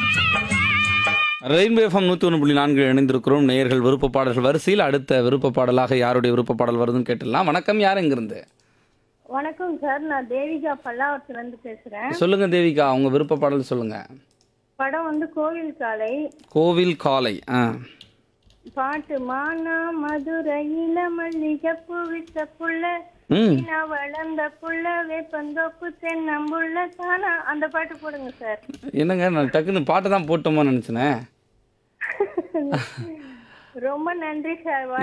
rainbow FM நூற்றி ஒன்று புள்ளி நான்கு இணைந்திருக்கிறோம் நேயர்கள் விருப்ப பாடல்கள் வரிசையில் அடுத்த விருப்ப பாடலாக யாருடைய விருப்ப பாடல் வருதுன்னு கேட்டுடலாம் வணக்கம் யார் எங்கிருந்து வணக்கம் சார் நான் தேவிகா பல்லாவரத்துல இருந்து பேசுறேன் சொல்லுங்க தேவிகா உங்க விருப்ப பாடல் சொல்லுங்க படம் வந்து கோவில் காலை கோவில் காலை ஆ பாட்டு மானா மதுரையில மல்லிகைப்பூ விட்ட புள்ள ம் வீணா வளர்ந்த புள்ள வேப்பந்தோப்பு தென்னம்புள்ள தானா அந்த பாட்டு போடுங்க சார் என்னங்க நான் டக்குன்னு பாட்டு தான் போட்டோமோ நினச்சினேன் ரொம்ப நன்றி சார்